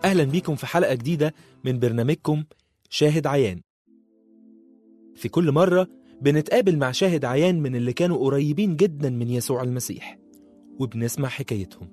أهلا بيكم في حلقة جديدة من برنامجكم شاهد عيان في كل مرة بنتقابل مع شاهد عيان من اللي كانوا قريبين جدا من يسوع المسيح وبنسمع حكايتهم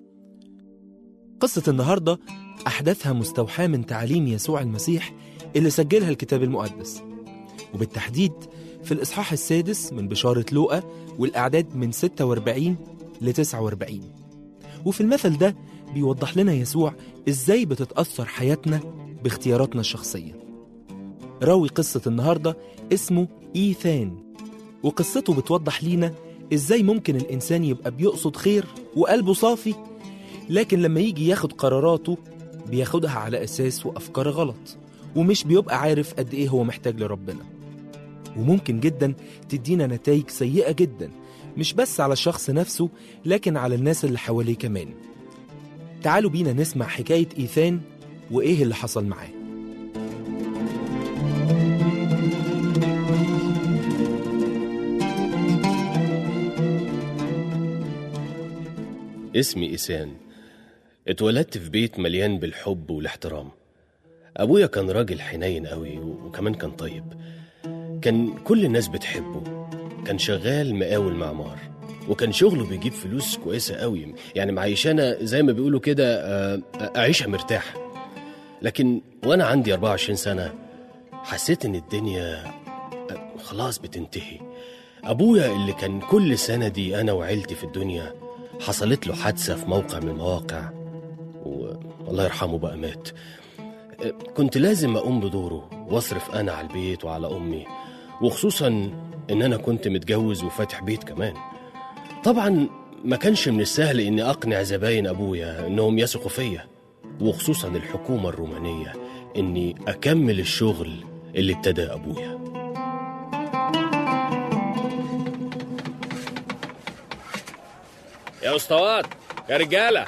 قصة النهاردة أحداثها مستوحاة من تعاليم يسوع المسيح اللي سجلها الكتاب المقدس وبالتحديد في الإصحاح السادس من بشارة لوقا والأعداد من 46 ل 49 وفي المثل ده بيوضح لنا يسوع إزاي بتتأثر حياتنا باختياراتنا الشخصية راوي قصة النهاردة اسمه إيثان وقصته بتوضح لينا إزاي ممكن الإنسان يبقى بيقصد خير وقلبه صافي لكن لما يجي ياخد قراراته بياخدها على أساس وأفكار غلط ومش بيبقى عارف قد إيه هو محتاج لربنا وممكن جدا تدينا نتائج سيئة جدا مش بس على الشخص نفسه لكن على الناس اللي حواليه كمان تعالوا بينا نسمع حكاية إيثان وإيه اللي حصل معاه اسمي إيسان اتولدت في بيت مليان بالحب والاحترام أبويا كان راجل حنين قوي وكمان كان طيب كان كل الناس بتحبه كان شغال مقاول معمار وكان شغله بيجيب فلوس كويسة قوي يعني معيشانا زي ما بيقولوا كده آه، أعيشها مرتاح لكن وأنا عندي 24 سنة حسيت إن الدنيا آه، خلاص بتنتهي أبويا اللي كان كل سنة دي أنا وعيلتي في الدنيا حصلت له حادثة في موقع من المواقع والله يرحمه بقى مات آه، كنت لازم أقوم بدوره وأصرف أنا على البيت وعلى أمي وخصوصا إن أنا كنت متجوز وفاتح بيت كمان طبعا ما كانش من السهل إني أقنع زباين أبويا إنهم يثقوا فيا وخصوصا الحكومة الرومانية إني أكمل الشغل اللي ابتدى أبويا يا اسطوات يا رجالة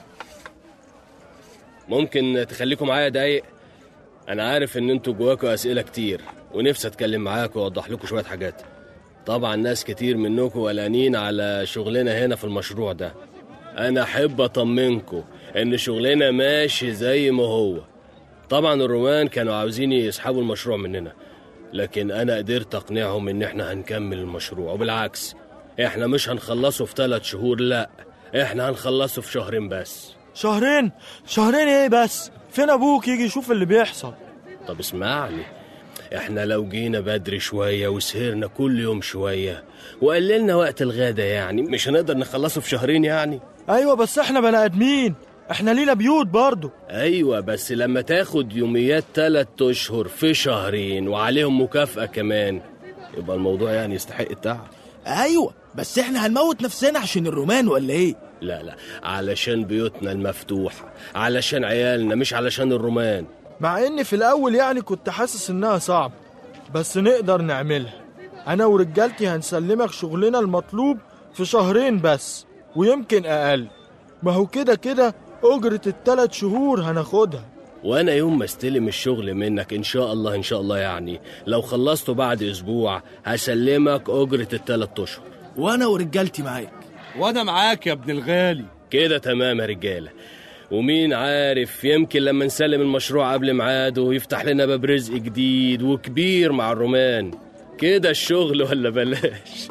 ممكن تخليكم معايا دقايق أنا عارف إن أنتوا جواكوا أسئلة كتير ونفسي أتكلم معاكم وأوضح لكم شوية حاجات طبعا ناس كتير منكم قلقانين على شغلنا هنا في المشروع ده أنا أحب أطمنكم إن شغلنا ماشي زي ما هو طبعا الرومان كانوا عاوزين يسحبوا المشروع مننا لكن أنا قدرت أقنعهم إن إحنا هنكمل المشروع وبالعكس إحنا مش هنخلصه في ثلاث شهور لأ إحنا هنخلصه في شهرين بس شهرين شهرين ايه بس فين ابوك يجي يشوف اللي بيحصل طب اسمعني احنا لو جينا بدري شوية وسهرنا كل يوم شوية وقللنا وقت الغدا يعني مش هنقدر نخلصه في شهرين يعني ايوه بس احنا بني ادمين احنا لينا بيوت برضه ايوه بس لما تاخد يوميات تلات اشهر في شهرين وعليهم مكافأة كمان يبقى الموضوع يعني يستحق التعب ايوه بس احنا هنموت نفسنا عشان الرومان ولا ايه لا لا علشان بيوتنا المفتوحة علشان عيالنا مش علشان الرومان مع اني في الاول يعني كنت حاسس انها صعب بس نقدر نعملها انا ورجالتي هنسلمك شغلنا المطلوب في شهرين بس ويمكن اقل ما هو كده كده اجرة التلات شهور هناخدها وانا يوم ما استلم الشغل منك ان شاء الله ان شاء الله يعني لو خلصته بعد اسبوع هسلمك اجرة التلات اشهر وانا ورجالتي معاك وانا معاك يا ابن الغالي كده تمام يا رجالة ومين عارف يمكن لما نسلم المشروع قبل ميعاده يفتح لنا باب رزق جديد وكبير مع الرومان كده الشغل ولا بلاش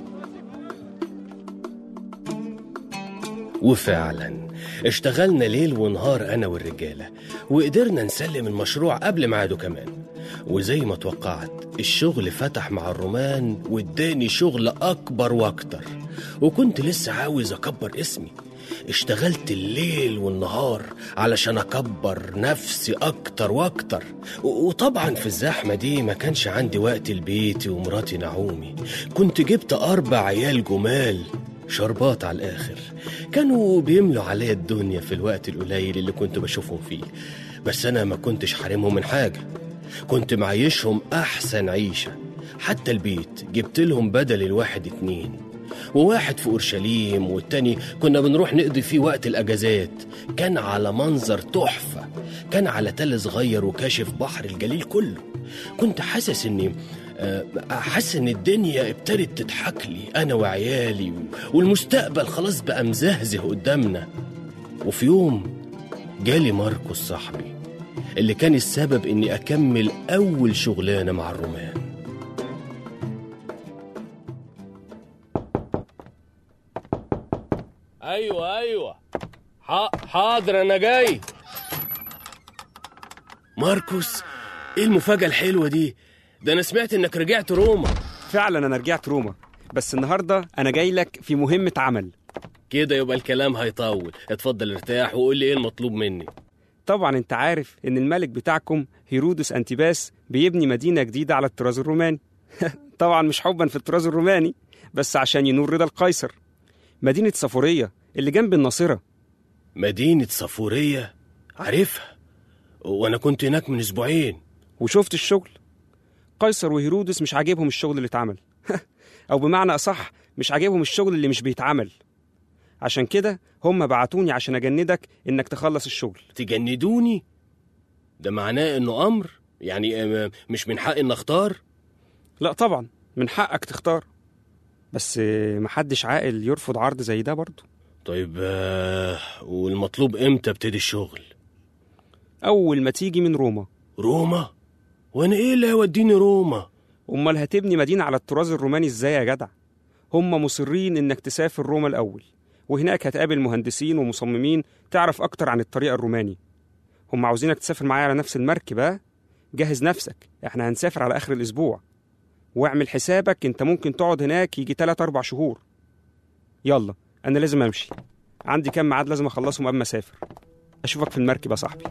وفعلا اشتغلنا ليل ونهار انا والرجاله وقدرنا نسلم المشروع قبل ميعاده كمان وزي ما توقعت الشغل فتح مع الرومان واداني شغل اكبر واكتر وكنت لسه عاوز اكبر اسمي اشتغلت الليل والنهار علشان اكبر نفسي اكتر واكتر و- وطبعا في الزحمه دي ما كانش عندي وقت لبيتي ومراتي نعومي كنت جبت اربع عيال جمال شربات على الآخر كانوا بيملوا عليا الدنيا في الوقت القليل اللي كنت بشوفهم فيه بس أنا ما كنتش حارمهم من حاجة كنت معيشهم أحسن عيشة حتى البيت جبت لهم بدل الواحد اتنين وواحد في أورشليم والتاني كنا بنروح نقضي فيه وقت الأجازات كان على منظر تحفة كان على تل صغير وكاشف بحر الجليل كله كنت حاسس إني آه، حاسس إن الدنيا ابتدت تضحك لي أنا وعيالي والمستقبل خلاص بقى مزهزه قدامنا وفي يوم جالي ماركوس صاحبي اللي كان السبب إني أكمل أول شغلانة مع الرومان أيوة أيوة ح- حاضر أنا جاي ماركوس إيه المفاجأة الحلوة دي؟ ده أنا سمعت إنك رجعت روما فعلا انا رجعت روما بس النهارده انا جاي لك في مهمه عمل كده يبقى الكلام هيطول اتفضل ارتاح وقول لي ايه المطلوب مني طبعا انت عارف ان الملك بتاعكم هيرودس انتيباس بيبني مدينه جديده على الطراز الروماني طبعا مش حبا في الطراز الروماني بس عشان ينور رضا القيصر مدينه صفوريه اللي جنب الناصره مدينة صفورية عارفها وانا كنت هناك من اسبوعين وشفت الشغل قيصر وهيرودس مش عاجبهم الشغل اللي اتعمل او بمعنى اصح مش عاجبهم الشغل اللي مش بيتعمل عشان كده هم بعتوني عشان اجندك انك تخلص الشغل تجندوني ده معناه انه امر يعني ام- مش من حقي ان اختار لا طبعا من حقك تختار بس آه، محدش عاقل يرفض عرض زي ده برضه طيب آه، والمطلوب امتى ابتدي الشغل اول ما تيجي من روما روما وانا ايه اللي هيوديني روما امال هتبني مدينه على الطراز الروماني ازاي يا جدع هم مصرين انك تسافر روما الاول وهناك هتقابل مهندسين ومصممين تعرف اكتر عن الطريقه الروماني هم عاوزينك تسافر معايا على نفس المركب ها جهز نفسك احنا هنسافر على اخر الاسبوع واعمل حسابك انت ممكن تقعد هناك يجي 3 4 شهور يلا انا لازم امشي عندي كام ميعاد لازم اخلصهم قبل ما اسافر اشوفك في المركب يا صاحبي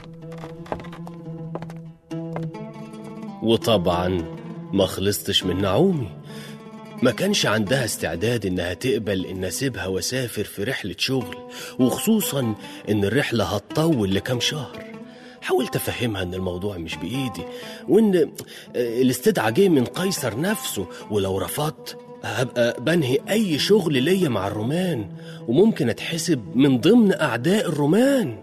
وطبعا ما خلصتش من نعومي ما كانش عندها استعداد انها تقبل ان اسيبها واسافر في رحلة شغل وخصوصا ان الرحلة هتطول لكام شهر حاولت افهمها ان الموضوع مش بايدي وان آه، الاستدعاء جه من قيصر نفسه ولو رفضت هبقى بنهي اي شغل ليا مع الرومان وممكن اتحسب من ضمن اعداء الرومان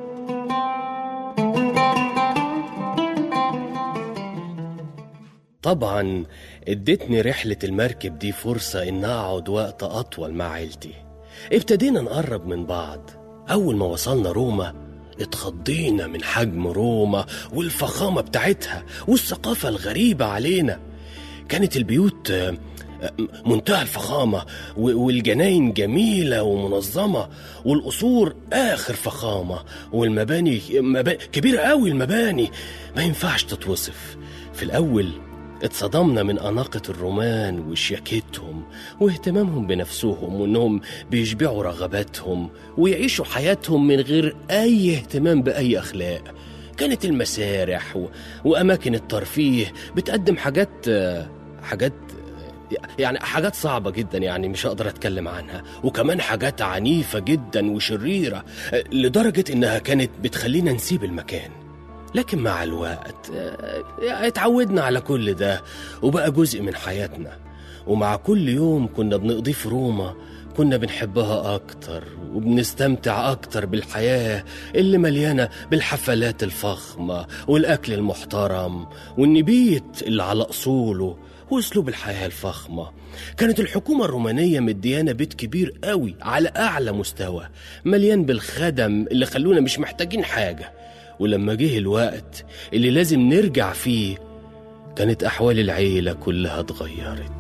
طبعا ادتني رحلة المركب دي فرصة إن أقعد وقت أطول مع عيلتي ابتدينا نقرب من بعض أول ما وصلنا روما اتخضينا من حجم روما والفخامة بتاعتها والثقافة الغريبة علينا كانت البيوت آه، آه، منتهى الفخامة و- والجناين جميلة ومنظمة والقصور آخر فخامة والمباني مبا... كبيرة قوي المباني ما ينفعش تتوصف في الأول اتصدمنا من أناقة الرومان وشياكتهم واهتمامهم بنفسهم وإنهم بيشبعوا رغباتهم ويعيشوا حياتهم من غير أي اهتمام بأي أخلاق كانت المسارح و... وأماكن الترفيه بتقدم حاجات آه، حاجات يعني حاجات صعبة جدا يعني مش هقدر أتكلم عنها وكمان حاجات عنيفة جدا وشريرة آه، لدرجة إنها كانت بتخلينا نسيب المكان لكن مع الوقت آه، اتعودنا على كل ده وبقى جزء من حياتنا ومع كل يوم كنا بنقضيه في روما كنا بنحبها أكتر وبنستمتع أكتر بالحياة اللي مليانة بالحفلات الفخمة والأكل المحترم والنبيت اللي على أصوله وأسلوب الحياة الفخمة كانت الحكومة الرومانية مديانا بيت كبير قوي على أعلى مستوى مليان بالخدم اللي خلونا مش محتاجين حاجة ولما جه الوقت اللي لازم نرجع فيه كانت أحوال العيلة كلها اتغيرت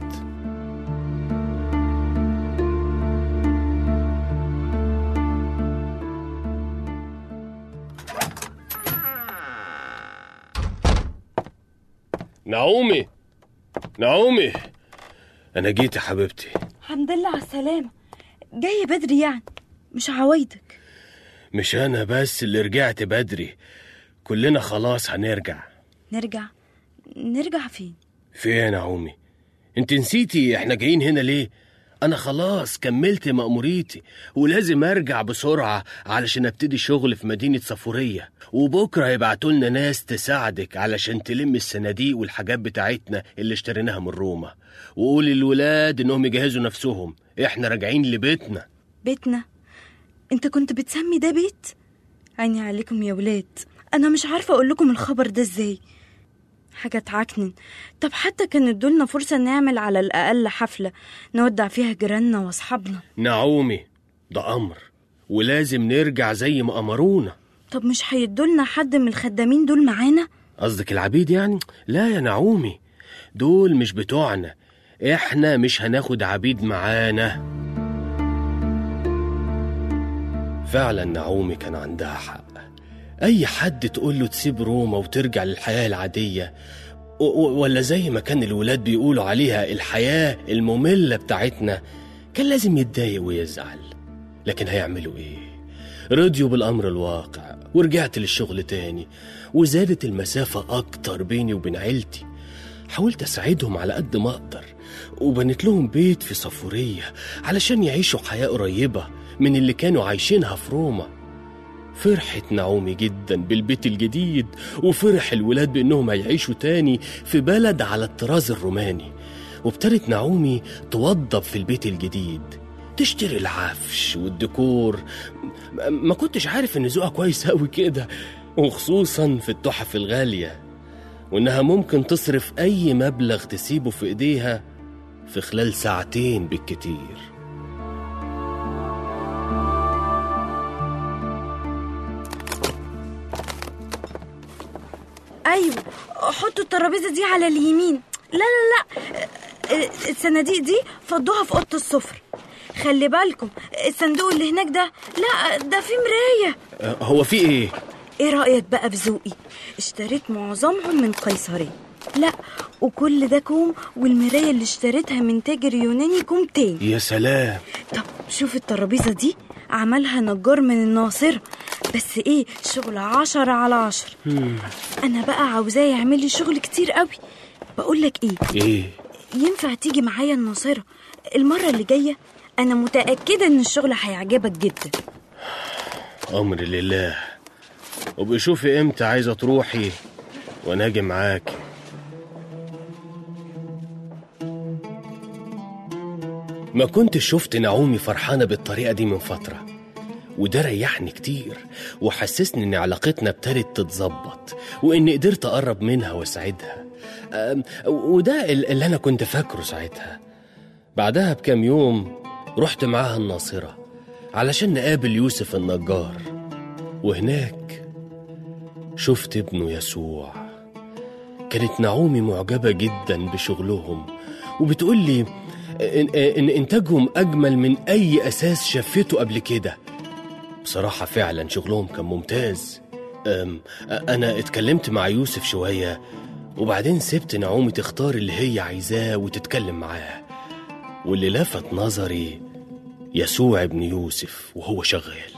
نعومي نعومي أنا جيت يا حبيبتي الحمد لله على السلامة جاي بدري يعني مش عوايدك مش أنا بس اللي رجعت بدري كلنا خلاص هنرجع نرجع نرجع فين فين يا نعومي انت نسيتي احنا جايين هنا ليه انا خلاص كملت مأموريتي ولازم ارجع بسرعة علشان ابتدي شغل في مدينة صفورية وبكرة هيبعتوا لنا ناس تساعدك علشان تلم الصناديق والحاجات بتاعتنا اللي اشتريناها من روما وقول للولاد انهم يجهزوا نفسهم احنا راجعين لبيتنا بيتنا انت كنت بتسمي ده بيت عيني عليكم يا ولاد انا مش عارفة اقول لكم الخبر ده ازاي حاجة تعكنن طب حتى كان ادولنا فرصة نعمل على الأقل حفلة نودع فيها جيراننا وأصحابنا نعومي ده امر ولازم نرجع زي ما امرونا طب مش هيدولنا حد من الخدامين دول معانا قصدك العبيد يعني لا يا نعومي دول مش بتوعنا احنا مش هناخد عبيد معانا فعلا نعومي كان عندها حق اي حد تقول له تسيب روما وترجع للحياه العاديه و- و- ولا زي ما كان الولاد بيقولوا عليها الحياه الممله بتاعتنا كان لازم يتضايق ويزعل لكن هيعملوا ايه رضيوا بالامر الواقع ورجعت للشغل تاني وزادت المسافه اكتر بيني وبين عيلتي حاولت اساعدهم على قد ما اقدر وبنيت لهم بيت في صفوريه علشان يعيشوا حياه قريبه من اللي كانوا عايشينها في روما فرحت نعومي جدا بالبيت الجديد وفرح الولاد بانهم هيعيشوا تاني في بلد على الطراز الروماني وابتدت نعومي توضب في البيت الجديد تشتري العفش والديكور م- ما كنتش عارف ان ذوقها كويس قوي كده وخصوصا في التحف الغاليه وانها ممكن تصرف اي مبلغ تسيبه في ايديها في خلال ساعتين بالكتير ايوه حطوا الترابيزه دي على اليمين لا لا لا آه، الصناديق دي فضوها في اوضه السفر خلي بالكم الصندوق اللي هناك ده لا ده فيه مرايه أه، هو في ايه ايه رايك بقى في ذوقي اشتريت معظمهم من قيصريه لا وكل ده كوم والمرايه اللي اشتريتها من تاجر يوناني كوم تاني يا سلام طب شوف الترابيزه دي عملها نجار من الناصرة بس ايه شغل عشرة على عشرة انا بقى عاوزاه يعمل لي شغل كتير قوي بقول لك ايه ايه ينفع تيجي معايا الناصرة المرة اللي جاية انا متأكدة ان الشغل هيعجبك جدا امر لله وبشوفي امتى عايزه تروحي وانا اجي معاكي ما كنت شفت نعومي فرحانه بالطريقه دي من فتره وده ريحني كتير وحسسني ان علاقتنا ابتدت تتظبط واني قدرت اقرب منها واساعدها أم، وده ال- اللي انا كنت فاكره ساعتها بعدها بكام يوم رحت معاها الناصره علشان نقابل يوسف النجار وهناك شفت ابنه يسوع كانت نعومي معجبة جدا بشغلهم وبتقول لي إن, إن إنتاجهم أجمل من أي أساس شافته قبل كده بصراحة فعلا شغلهم كان ممتاز أم أنا اتكلمت مع يوسف شوية وبعدين سبت نعومي تختار اللي هي عايزاه وتتكلم معاه واللي لفت نظري يسوع ابن يوسف وهو شغال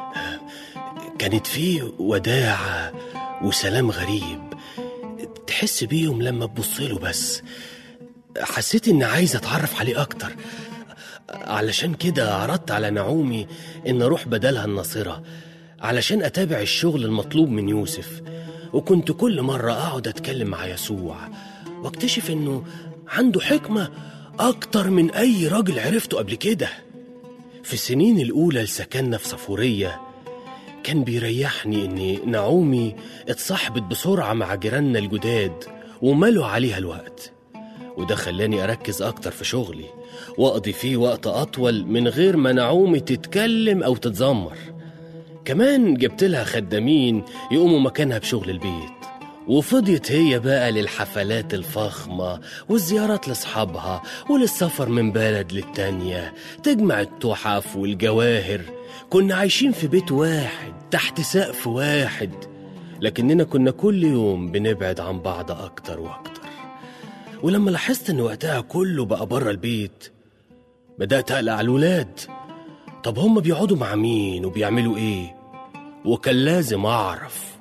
كانت فيه وداعة وسلام غريب تحس بيهم لما تبصله بس حسيت اني عايز اتعرف عليه اكتر علشان كده عرضت على نعومي ان اروح بدلها الناصرة علشان اتابع الشغل المطلوب من يوسف وكنت كل مرة اقعد اتكلم مع يسوع واكتشف انه عنده حكمة اكتر من اي راجل عرفته قبل كده في السنين الاولى لسكننا في صفوريه كان بيريحني ان نعومي اتصاحبت بسرعه مع جيراننا الجداد وملوا عليها الوقت وده خلاني اركز اكتر في شغلي واقضي فيه وقت اطول من غير ما نعومي تتكلم او تتذمر كمان جبت لها خدامين يقوموا مكانها بشغل البيت وفضيت هي بقى للحفلات الفخمة والزيارات لأصحابها وللسفر من بلد للتانية تجمع التحف والجواهر كنا عايشين في بيت واحد تحت سقف واحد لكننا كنا كل يوم بنبعد عن بعض أكتر وأكتر ولما لاحظت إن وقتها كله بقى بره البيت بدأت أقلق على الولاد طب هم بيقعدوا مع مين وبيعملوا إيه وكان لازم أعرف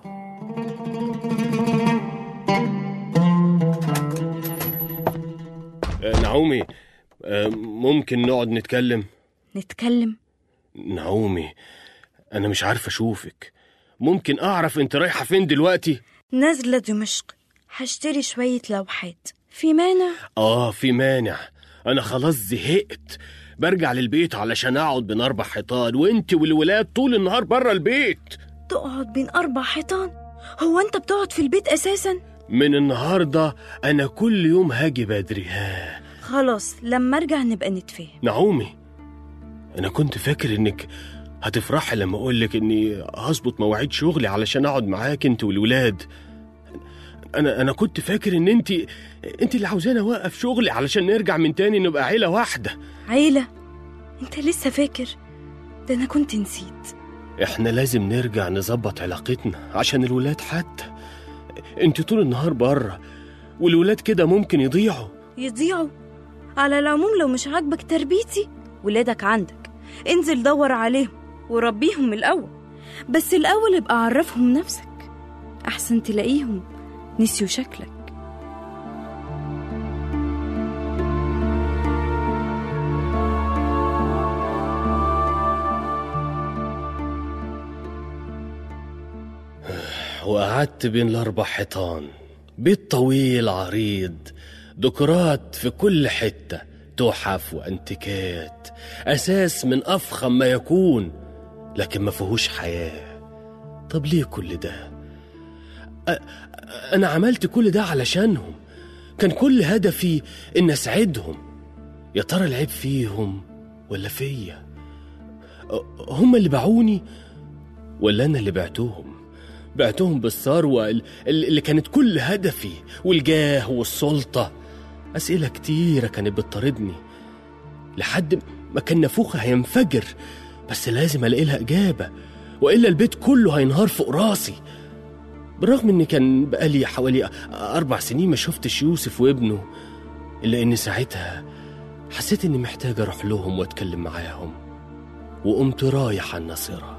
آه، نعومي آه، ممكن نقعد نتكلم نتكلم نعومي أنا مش عارف أشوفك ممكن أعرف أنت رايحة فين دلوقتي؟ نازلة دمشق هشتري شوية لوحات في مانع آه في مانع أنا خلاص زهقت برجع للبيت علشان أقعد بين أربع حيطان وأنت والولاد طول النهار بره البيت تقعد بين أربع حيطان هو أنت بتقعد في البيت أساسا من النهاردة أنا كل يوم هاجي بدري ها خلاص لما أرجع نبقى نتفاهم نعومي أنا كنت فاكر إنك هتفرحي لما اقولك اني هظبط مواعيد شغلي علشان اقعد معاك انت والولاد انا انا كنت فاكر ان انت انت اللي عاوزاني اوقف شغلي علشان نرجع من تاني نبقى عيله واحده عيلة انت لسه فاكر ده انا كنت نسيت احنا لازم نرجع نظبط علاقتنا عشان الولاد حتى انت طول النهار بره والولاد كده ممكن يضيعوا يضيعوا على العموم لو مش عاجبك تربيتي ولادك عندك انزل دور عليهم وربيهم من الأول بس الأول ابقى عرفهم نفسك أحسن تلاقيهم نسيوا شكلك وقعدت بين الأربع حيطان بيت طويل عريض ديكورات في كل حتة تحف وانتيكات أساس من أفخم ما يكون لكن ما فيهوش حياة طب ليه كل ده؟ أ- أنا عملت كل ده علشانهم كان كل هدفي إن أسعدهم يا ترى العيب فيهم ولا فيا؟ أ- هم اللي باعوني ولا أنا اللي بعتهم؟ بعتهم بالثروة ال- ال- اللي كانت كل هدفي والجاه والسلطة أسئلة كتيرة كانت بتطاردني لحد ما كان نافوخي هينفجر بس لازم ألاقي لها إجابة وإلا البيت كله هينهار فوق راسي بالرغم إن كان بقالي حوالي أربع سنين ما شفتش يوسف وابنه إلا إن ساعتها حسيت إني محتاج أروح لهم وأتكلم معاهم وقمت رايح على الناصره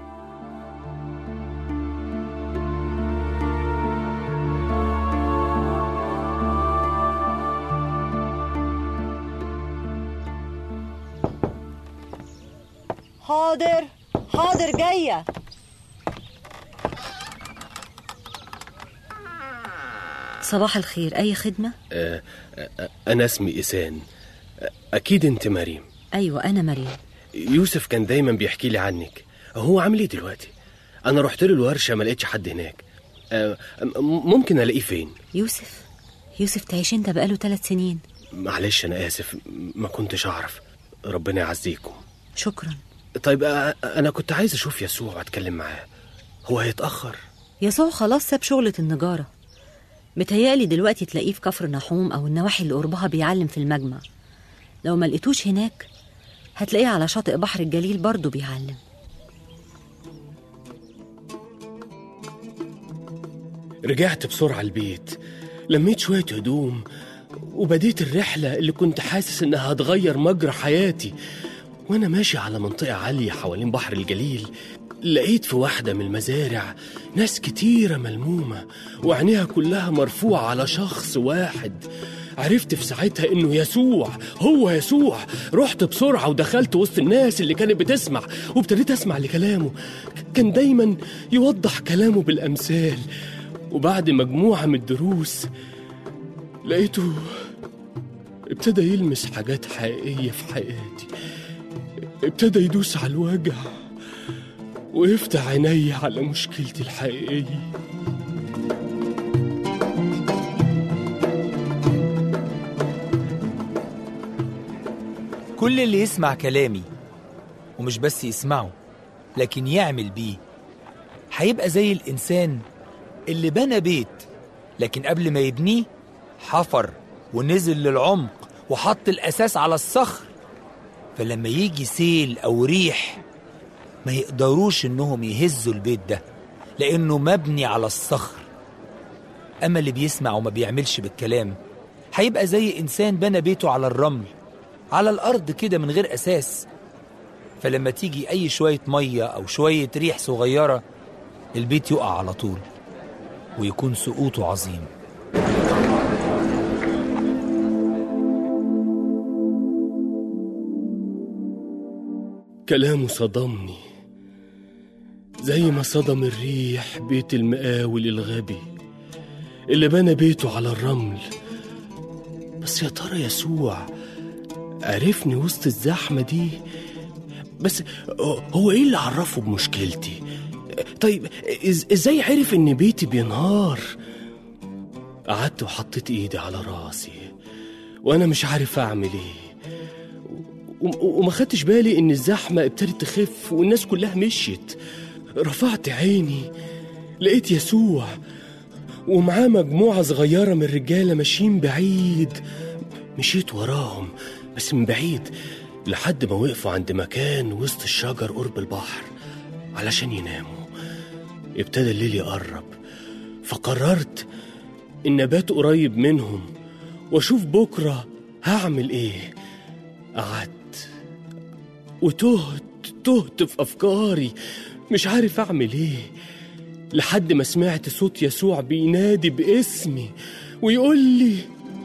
حاضر حاضر جاية صباح الخير أي خدمة؟ آه، آه، أنا اسمي إسان آه، أكيد أنت مريم أيوة أنا مريم يوسف كان دايما بيحكي لي عنك هو عامل ايه دلوقتي انا رحت له الورشه ما لقيتش حد هناك آه، م- ممكن الاقيه فين يوسف يوسف تعيش انت بقاله ثلاث سنين معلش انا اسف ما كنتش اعرف ربنا يعزيكم شكرا طيب آه، انا كنت عايز اشوف يسوع واتكلم معاه هو هيتاخر يسوع خلاص ساب شغلة النجارة متهيألي دلوقتي تلاقيه في كفر نحوم أو النواحي اللي قربها بيعلم في المجمع لو ما لقيتوش هناك هتلاقيه على شاطئ بحر الجليل برضه بيعلم رجعت بسرعه البيت لميت شويه هدوم وبديت الرحله اللي كنت حاسس انها هتغير مجرى حياتي وانا ماشي على منطقه عاليه حوالين بحر الجليل لقيت في واحده من المزارع ناس كتيره ملمومه وعينيها كلها مرفوعه على شخص واحد عرفت في ساعتها انه يسوع هو يسوع رحت بسرعه ودخلت وسط الناس اللي كانت بتسمع وابتديت اسمع لكلامه كان دايما يوضح كلامه بالامثال وبعد مجموعه من الدروس لقيته ابتدى يلمس حاجات حقيقيه في حياتي ابتدى يدوس على الوجع ويفتح عيني على مشكلتي الحقيقيه كل اللي يسمع كلامي ومش بس يسمعه لكن يعمل بيه هيبقى زي الإنسان اللي بنى بيت لكن قبل ما يبنيه حفر ونزل للعمق وحط الأساس على الصخر فلما يجي سيل أو ريح ما يقدروش إنهم يهزوا البيت ده لأنه مبني على الصخر أما اللي بيسمع وما بيعملش بالكلام هيبقى زي إنسان بنى بيته على الرمل على الأرض كده من غير أساس فلما تيجي أي شوية مية أو شوية ريح صغيرة البيت يقع على طول ويكون سقوطه عظيم كلامه صدمني زي ما صدم الريح بيت المقاول الغبي اللي بنى بيته على الرمل بس يا ترى يسوع عرفني وسط الزحمة دي بس هو ايه اللي عرفه بمشكلتي طيب إز ازاي عرف ان بيتي بينهار قعدت وحطيت ايدي على راسي وانا مش عارف اعمل ايه و- وما خدتش بالي إن الزحمة ابتدت تخف والناس كلها مشيت رفعت عيني لقيت يسوع ومعاه مجموعة صغيرة من الرجالة ماشيين بعيد مشيت وراهم بس من بعيد لحد ما وقفوا عند مكان وسط الشجر قرب البحر علشان يناموا ابتدى الليل يقرب فقررت إن أبات قريب منهم وأشوف بكرة هعمل إيه قعدت وتهت تهت في أفكاري مش عارف أعمل إيه لحد ما سمعت صوت يسوع بينادي باسمي ويقول لي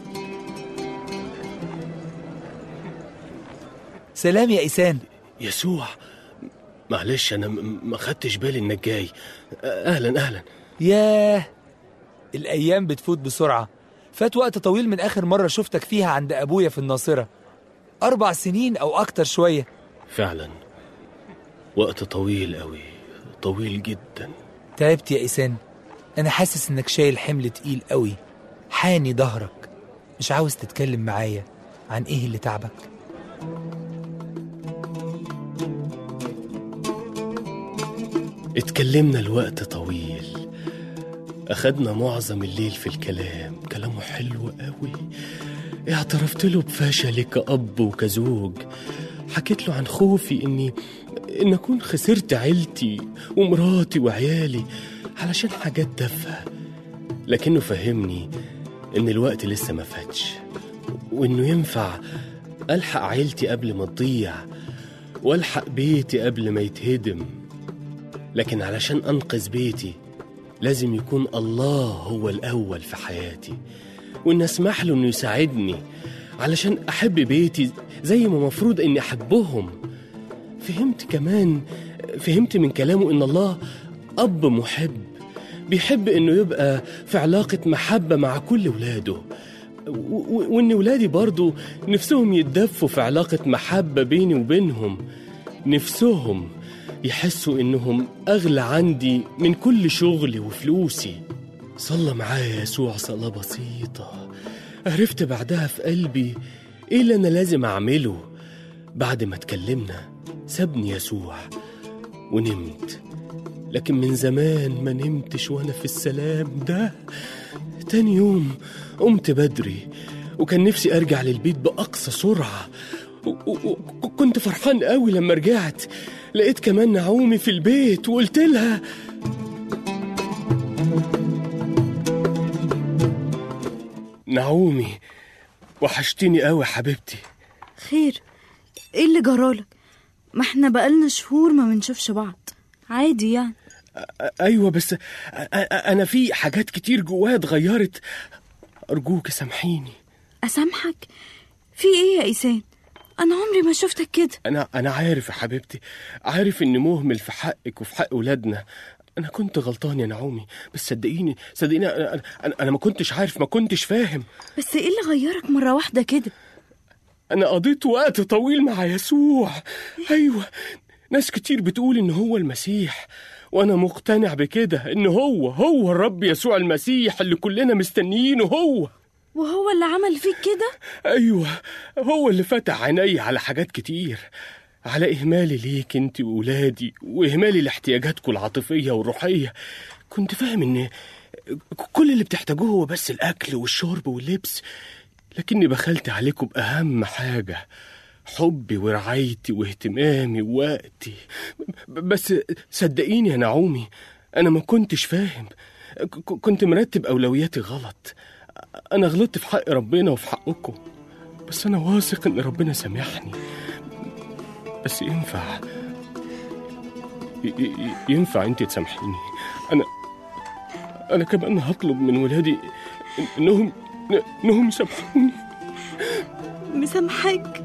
سلام يا إيسان يسوع معلش أنا م- ما خدتش بالي إنك جاي أهلا أهلا ياه الأيام بتفوت بسرعة فات وقت طويل من آخر مرة شفتك فيها عند أبويا في الناصرة أربع سنين أو أكتر شوية فعلا وقت طويل قوي طويل جدا تعبت يا إيسان أنا حاسس إنك شايل حمل تقيل قوي حاني ظهرك مش عاوز تتكلم معايا عن إيه اللي تعبك اتكلمنا الوقت طويل أخدنا معظم الليل في الكلام كلامه حلو قوي اعترفت له بفشلي كأب وكزوج حكيت له عن خوفي إني إن أكون خسرت عيلتي ومراتي وعيالي علشان حاجات تافهة لكنه فهمني إن الوقت لسه ما فاتش وإنه ينفع ألحق عيلتي قبل ما تضيع وألحق بيتي قبل ما يتهدم لكن علشان أنقذ بيتي لازم يكون الله هو الأول في حياتي وإن أسمح له إنه يساعدني علشان أحب بيتي زي ما مفروض إني أحبهم فهمت كمان فهمت من كلامه إن الله أب محب بيحب إنه يبقى في علاقة محبة مع كل ولاده و- و- وإن ولادي برضو نفسهم يتدفوا في علاقة محبة بيني وبينهم نفسهم يحسوا إنهم أغلى عندي من كل شغلي وفلوسي صلى معايا يسوع صلاة بسيطة عرفت بعدها في قلبي إيه اللي أنا لازم أعمله بعد ما اتكلمنا سابني يسوع ونمت لكن من زمان ما نمتش وأنا في السلام ده تاني يوم قمت بدري وكان نفسي أرجع للبيت بأقصى سرعة و- و- وكنت فرحان قوي لما رجعت لقيت كمان نعومي في البيت وقلت لها نعومي وحشتيني قوي حبيبتي خير ايه اللي جرالك ما احنا بقالنا شهور ما بنشوفش بعض عادي يعني أ- ايوه بس أ- أ- انا في حاجات كتير جوايا اتغيرت ارجوك سامحيني اسامحك في ايه يا ايسان انا عمري ما شفتك كده انا انا عارف يا حبيبتي عارف اني مهمل في حقك وفي حق ولادنا انا كنت غلطان يا نعومي بس صدقيني صدقيني انا انا, أنا ما كنتش عارف ما كنتش فاهم بس ايه اللي غيرك مرة واحدة كده انا قضيت وقت طويل مع يسوع ايوه ناس كتير بتقول ان هو المسيح وانا مقتنع بكده ان هو هو الرب يسوع المسيح اللي كلنا مستنيينه هو وهو اللي عمل فيك كده ايوه هو اللي فتح عيني على حاجات كتير على اهمالي ليك انت وولادي واهمالي لاحتياجاتكم العاطفيه والروحيه كنت فاهم ان كل اللي بتحتاجوه هو بس الاكل والشرب واللبس لكني بخلت عليكم باهم حاجه حبي ورعايتي واهتمامي ووقتي ب- بس صدقيني يا نعومي انا ما كنتش فاهم ك- كنت مرتب اولوياتي غلط انا غلطت في حق ربنا وفي حقكم بس انا واثق ان ربنا سامحني بس ينفع ي- ي- ينفع انت تسامحيني انا انا كمان هطلب من ولادي إن- انهم انهم يسامحوني مسامحاك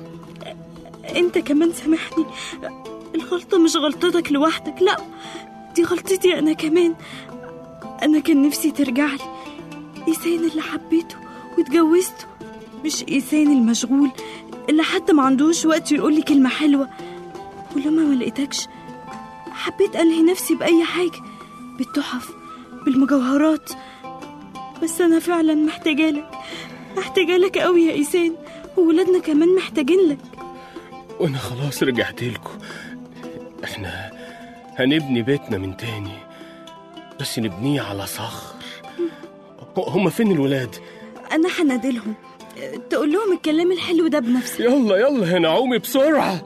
انت كمان سامحني الغلطة مش غلطتك لوحدك لا دي غلطتي انا كمان انا كان نفسي ترجعلي ايسان اللي حبيته واتجوزته مش ايسان المشغول اللي حتى ما عندوش وقت يقولي كلمة حلوة ولما ما لقيتكش حبيت ألهي نفسي بأي حاجة بالتحف بالمجوهرات بس أنا فعلا محتاجة لك محتاجة لك قوي يا إيسان وولادنا كمان محتاجين لك وانا خلاص رجعت لكم احنا هنبني بيتنا من تاني بس نبنيه على صخر هما فين الولاد انا هنادلهم تقول لهم الكلام الحلو ده بنفسك يلا يلا يا نعومي بسرعه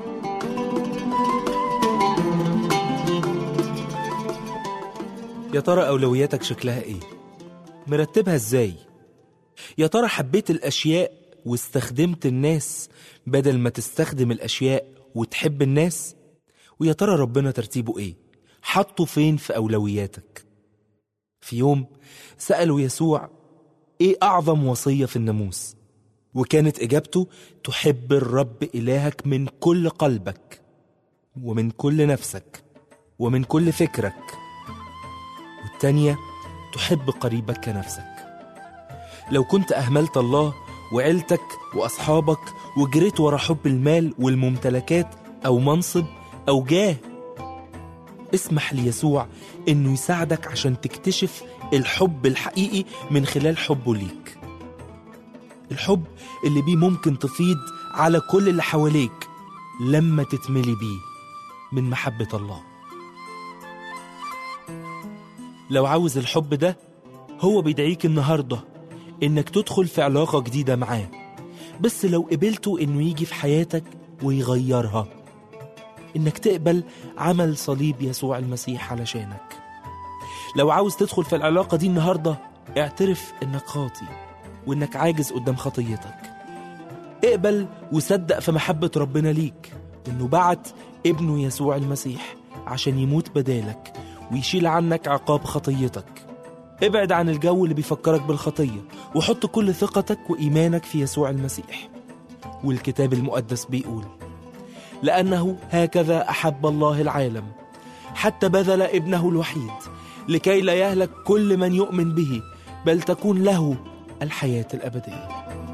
يا ترى أولوياتك شكلها إيه؟ مرتبها إزاي؟ يا ترى حبيت الأشياء واستخدمت الناس بدل ما تستخدم الأشياء وتحب الناس؟ ويا ترى ربنا ترتيبه إيه؟ حطه فين في أولوياتك؟ في يوم سألوا يسوع إيه أعظم وصية في الناموس؟ وكانت إجابته تحب الرب إلهك من كل قلبك ومن كل نفسك ومن كل فكرك والتانية تحب قريبك كنفسك لو كنت أهملت الله وعيلتك وأصحابك وجريت ورا حب المال والممتلكات أو منصب أو جاه اسمح ليسوع إنه يساعدك عشان تكتشف الحب الحقيقي من خلال حبه ليك الحب اللي بيه ممكن تفيض على كل اللي حواليك لما تتملي بيه من محبة الله لو عاوز الحب ده هو بيدعيك النهاردة إنك تدخل في علاقة جديدة معاه بس لو قبلته إنه يجي في حياتك ويغيرها إنك تقبل عمل صليب يسوع المسيح علشانك لو عاوز تدخل في العلاقة دي النهاردة اعترف إنك خاطي وإنك عاجز قدام خطيتك اقبل وصدق في محبة ربنا ليك إنه بعت ابنه يسوع المسيح عشان يموت بدالك ويشيل عنك عقاب خطيتك ابعد عن الجو اللي بيفكرك بالخطية وحط كل ثقتك وإيمانك في يسوع المسيح والكتاب المقدس بيقول لأنه هكذا أحب الله العالم حتى بذل ابنه الوحيد لكي لا يهلك كل من يؤمن به بل تكون له الحياة الأبدية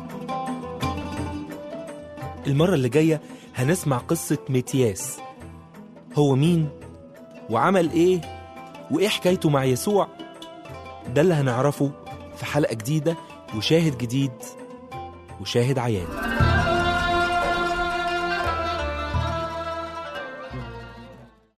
المرة اللي جاية هنسمع قصة متياس هو مين وعمل ايه وايه حكايته مع يسوع ده اللي هنعرفه في حلقة جديدة وشاهد جديد وشاهد عيان